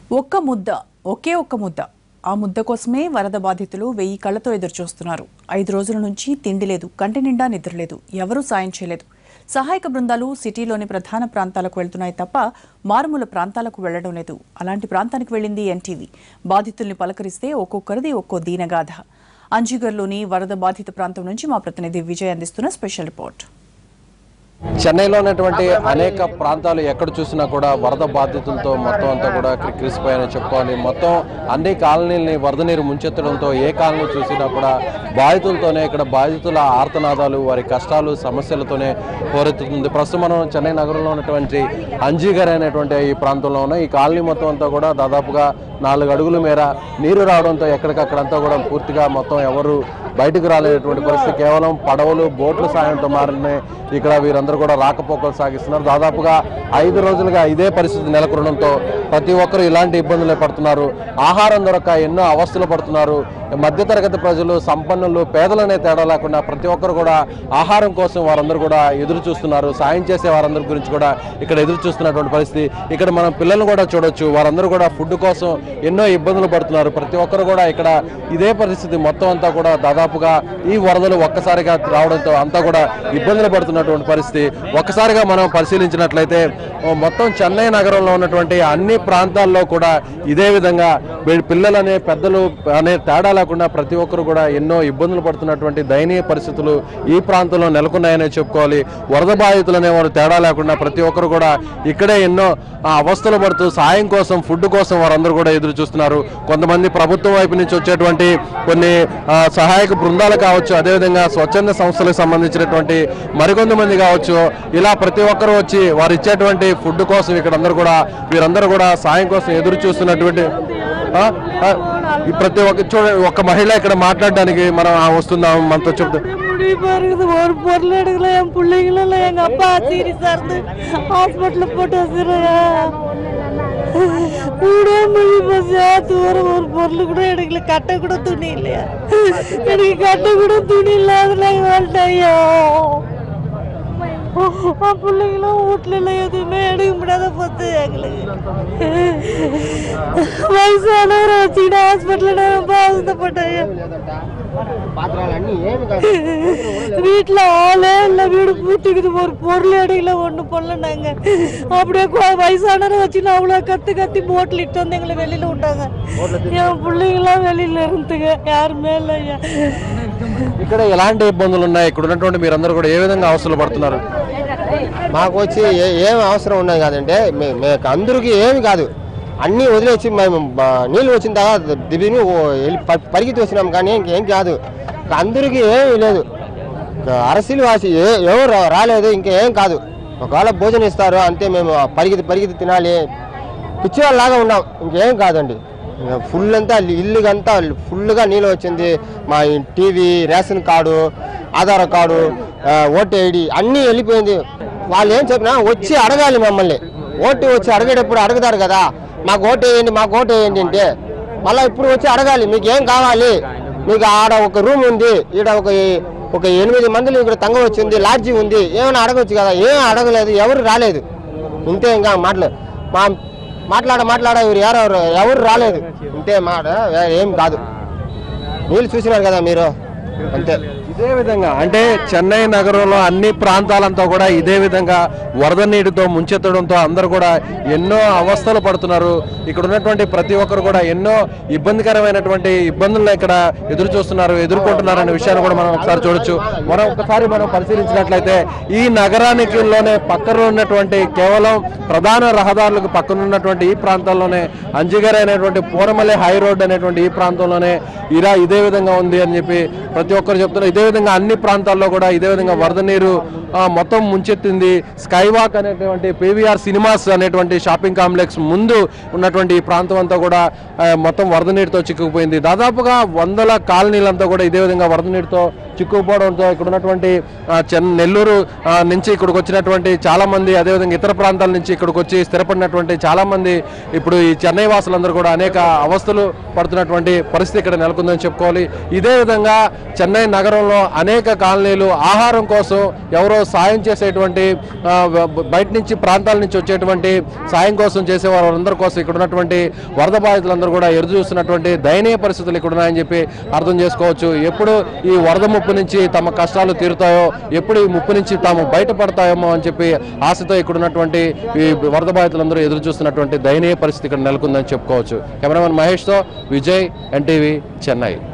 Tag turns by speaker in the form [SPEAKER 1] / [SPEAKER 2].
[SPEAKER 1] ఒక్క ముద్ద ఒకే ఒక్క ముద్ద ఆ ముద్ద కోసమే వరద బాధితులు వెయ్యి కళ్ళతో ఎదురుచూస్తున్నారు ఐదు రోజుల నుంచి తిండి లేదు కంటి నిండా నిద్ర లేదు ఎవరూ సాయం చేయలేదు సహాయక బృందాలు సిటీలోని ప్రధాన ప్రాంతాలకు వెళ్తున్నాయి తప్ప మారుమూల ప్రాంతాలకు వెళ్లడం లేదు అలాంటి ప్రాంతానికి వెళ్ళింది ఎన్టీవీ బాధితుల్ని పలకరిస్తే ఒక్కొక్కరిది ఒక్కో దీనగాథ అంజీగర్లోని వరద బాధిత ప్రాంతం నుంచి మా ప్రతినిధి విజయ్ అందిస్తున్న స్పెషల్ రిపోర్ట్
[SPEAKER 2] చెన్నైలో ఉన్నటువంటి అనేక ప్రాంతాలు ఎక్కడ చూసినా కూడా వరద బాధితులతో మొత్తం అంతా కూడా క్రిసిపోయాయని చెప్పుకోవాలి మొత్తం అన్ని కాలనీలని వరద నీరు ముంచెత్తడంతో ఏ కాలనీ చూసినా కూడా బాధితులతోనే ఇక్కడ బాధితుల ఆర్తనాదాలు వారి కష్టాలు సమస్యలతోనే హోరెత్తుతుంది ప్రస్తుతం మనం చెన్నై నగరంలో ఉన్నటువంటి అంజీగర్ అనేటువంటి ఈ ప్రాంతంలో ఉన్న ఈ కాలనీ మొత్తం అంతా కూడా దాదాపుగా నాలుగు అడుగుల మేర నీరు రావడంతో ఎక్కడికక్కడంతా కూడా పూర్తిగా మొత్తం ఎవరు బయటకు రాలేటువంటి పరిస్థితి కేవలం పడవలు బోట్ల సాయంతో మారినే ఇక్కడ వీరందరూ కూడా రాకపోకలు సాగిస్తున్నారు దాదాపుగా ఐదు రోజులుగా ఇదే పరిస్థితి నెలకొనడంతో ప్రతి ఒక్కరు ఇలాంటి ఇబ్బందులే పడుతున్నారు ఆహారం దొరక్క ఎన్నో అవస్థలు పడుతున్నారు మధ్యతరగతి ప్రజలు సంపన్నులు పేదలనే తేడా లేకుండా ప్రతి ఒక్కరు కూడా ఆహారం కోసం వారందరూ కూడా ఎదురు చూస్తున్నారు సాయం చేసే వారందరి గురించి కూడా ఇక్కడ ఎదురు చూస్తున్నటువంటి పరిస్థితి ఇక్కడ మనం పిల్లలు కూడా చూడొచ్చు వారందరూ కూడా ఫుడ్ కోసం ఎన్నో ఇబ్బందులు పడుతున్నారు ప్రతి ఒక్కరు కూడా ఇక్కడ ఇదే పరిస్థితి మొత్తం అంతా కూడా దాదాపుగా ఈ వరదలు ఒక్కసారిగా రావడంతో అంతా కూడా ఇబ్బందులు పడుతున్నటువంటి పరిస్థితి ఒక్కసారిగా మనం పరిశీలించినట్లయితే ఓ మొత్తం చెన్నై నగరంలో ఉన్నటువంటి అన్ని ప్రాంతాల్లో కూడా ఇదే విధంగా వీ- పిల్లలనే పెద్దలు అనే తేడా లేకుండా ప్రతి ఒక్కరు కూడా ఎన్నో ఇబ్బందులు పడుతున్నటువంటి దయనీయ పరిస్థితులు ఈ ప్రాంతంలో నెలకొన్నాయనే చెప్పుకోవాలి వరద బాధితులు అనేవారు తేడా లేకుండా ప్రతి ఒక్కరు కూడా ఇక్కడే ఎన్నో ఆ, అవస్థలు పడుతూ సాయం కోసం ఫుడ్ కోసం వారందరూ కూడా ఎదురు చూస్తున్నారు కొంతమంది ప్రభుత్వం వైపు నుంచి వచ్చేటువంటి కొన్ని ఆ, సహాయక బృందాలు కావచ్చు అదేవిధంగా స్వచ్ఛంద సంస్థలకు సంబంధించినటువంటి మరికొంతమంది కావచ్చు ఇలా ప్రతి ఒక్కరు వచ్చి వారు ఇచ్చేటువంటి ఫుడ్ కోసం ఇక్కడ అందరూ కూడా వీరందరూ కూడా సాయం కోసం ఎదురు చూస్తున్నటువంటి ఆ, ఆ, ఈ பிரதி ఒక్క చూడ ఒక మహిళ ఇక్కడ మాట్లాడడానికి మనం ఆ, వస్తుందాం మనతో చెప్తా
[SPEAKER 3] முடிவு இருக்குது ஒரு பொருள் எடுக்கல என் பிள்ளைங்களும் இல்லை எங்க அப்பா சீரியஸா இருந்து ஹாஸ்பிட்டல் போட்டு வச்சுருக்கேன் கூட முடிவு போச்சு தூரம் ஒரு பொருள் கூட எடுக்கல கட்ட கூட துணி இல்லையா எனக்கு கட்ட கூட துணி இல்லாதல வந்துட்டேன் ஐயோ என் பிள்ளைங்களும் வீட்டுல இல்லை எதுவுமே எடுக்க முடியாத போச்சு எங்களுக்கு வயசானவரை வச்சுக்கிட்டு ஹாஸ்பிட்டல் ரொம்ப அவசரப்பட்டேன் வீட்டுல ஆளே இல்ல வீடு பூட்டிக்குது ஒரு பொருள் இடையில ஒண்ணு போடல நாங்க அப்படியே கொ- வயசானவரை வச்சுன்னு அவ்வளவு கத்து கத்தி போட்டில் இட்டு வந்து எங்களை வெளியில விட்டாங்க என் பிள்ளைங்களாம் வெளியில இருந்துங்க யாருமே இல்லை ஐயா
[SPEAKER 2] ఇక్కడ ఎలాంటి ఇబ్బందులు ఉన్నాయి ఇక్కడ ఉన్నటువంటి మీరందరూ కూడా ఏ విధంగా అవసరం పడుతున్నారు
[SPEAKER 4] మాకు వచ్చి ఏ- ఏం అవసరం ఉన్నది కాదంటే మే- మీకు అందరికీ ఏమి కాదు అన్నీ వదిలేసి మేము బ- నీళ్ళు వచ్చిన తర్వాత దిగిని వెళ్ళి ప- పరిగెత్తి వచ్చినాం కానీ ఇంకేం కాదు ఇక అందరికీ ఏమీ లేదు ఇక అరసిలు వాసి ఏ- ఎవరు రా- రాలేదు ఇంకేం కాదు ఒకవేళ భోజనం ఇస్తారు అంతే మేము పరిగెత్తి పరిగెత్తి తినాలి పిచ్చివాళ్ళలాగా ఉన్నాం ఇంకేం కాదండి ఇక ఫుల్ అంతా ఇల్లుగంతా ఫుల్గా నీళ్ళు వచ్చింది మా TV ration card Aadhaar card ఆ, ఓటు ఐడి అన్నీ వెళ్ళిపోయింది వాళ్ళు ఏం చెప్పినా వచ్చి అడగాలి మమ్మల్ని ఓటు వచ్చి అడిగేటప్పుడు అడుగుతారు కదా మాకు ఓటు వేయండి మాకు ఓటు వేయండి అంటే మళ్ళీ ఇప్పుడు వచ్చి అడగాలి మీకు ఏం కావాలి మీకు ఆడ ఒక రూమ్ ఉంది ఈడ ఒక ఒక ఎనిమిది మందిని ఇక్కడ తంగ వచ్చింది లాడ్జి ఉంది ఏమైనా అడగవచ్చు కదా ఏం అడగలేదు ఎవరు రాలేదు ఇంతే ఇంకా మాటలు మా మాట్లాడ మాట్లాడ ఇವರು ఎవరెవరు ఎవరు రాలేదు ఇంతే మాట వేరే ఏం కాదు నీళ్ళు చూసినారు కదా మీరు అంతే
[SPEAKER 2] ఇదే విధంగా అంటే చెన్నై నగరంలో అన్ని ప్రాంతాలంతా కూడా ఇదే విధంగా వరద నీటితో ముంచెత్తడంతో అందరూ కూడా ఎన్నో అవస్థలు పడుతున్నారు ఇక్కడ ఉన్నటువంటి ప్రతి ఒక్కరు కూడా ఎన్నో ఇబ్బందికరమైనటువంటి ఇబ్బందులను ఇక్కడ ఎదురు చూస్తున్నారు ఎదుర్కొంటున్నారు అనే విషయాన్ని కూడా మనం ఒకసారి చూడొచ్చు మనం ఒకసారి మనం పరిశీలించినట్లయితే ఈ నగరానికిలోనే పక్కన ఉన్నటువంటి కేవలం ప్రధాన రహదారులకు పక్కన ఉన్నటువంటి ఈ ప్రాంతాల్లోనే అంజిగర్ అనేటువంటి పూరమల్లి హై రోడ్ అనేటువంటి ఈ ప్రాంతంలోనే ఇలా ఇదే విధంగా ఉంది అని చెప్పి ప్రతి ఒక్కరు చెప్తున్నారు ఇదే విధంగా అన్ని ప్రాంతాల్లో కూడా ఇదే విధంగా వరద నీరు ఆ, మొత్తం ముంచెత్తింది స్కై వాక్ అనేటువంటి పీవీఆర్ సినిమాస్ అనేటువంటి షాపింగ్ కాంప్లెక్స్ ముందు ఉన్నటువంటి ఈ ప్రాంతం అంతా కూడా ఆ, మొత్తం వరద నీటితో చిక్కుకుపోయింది దాదాపుగా వందల కాలనీలంతా కూడా ఇదే విధంగా వరద నీటితో చిక్కుకుపోవడంతో ఇక్కడ ఉన్నటువంటి ఆ, చెన్ నెల్లూరు ఆ, నుంచి ఇక్కడికి వచ్చినటువంటి చాలా మంది అదేవిధంగా ఇతర ప్రాంతాల నుంచి ఇక్కడికి వచ్చి స్థిరపడినటువంటి చాలా మంది ఇప్పుడు ఈ చెన్నై వాసులందరూ కూడా అనేక అవస్థలు పడుతున్నటువంటి పరిస్థితి ఇక్కడ నెలకొందని చెప్పుకోవాలి ఇదే విధంగా చెన్నై నగరంలో అనేక కాలనీలు ఆహారం కోసం ఎవరో సాయం చేసేటువంటి ఆ, బ- బయట నుంచి ప్రాంతాల నుంచి వచ్చేటువంటి సాయం కోసం చేసే వారందరి కోసం ఇక్కడ ఉన్నటువంటి వరద బాధితులందరూ కూడా ఎదురు చూస్తున్నటువంటి దయనీయ పరిస్థితులు ఇక్కడ ఉన్నాయని చెప్పి అర్థం చేసుకోవచ్చు ఎప్పుడు ఈ వరద ముప్పు నుంచి తమ కష్టాలు తీరుతాయో ఎప్పుడు ఈ ముప్పు నుంచి తాము బయటపడతాయేమో అని చెప్పి ఆశతో ఇక్కడ ఉన్నటువంటి ఈ వరద బాధితులందరూ ఎదురు చూస్తున్నటువంటి దయనీయ పరిస్థితి ఇక్కడ నెలకొందని చెప్పుకోవచ్చు కెమెరామెన్ మహేష్తో విజయ్ ఎన్టీవీ చెన్నై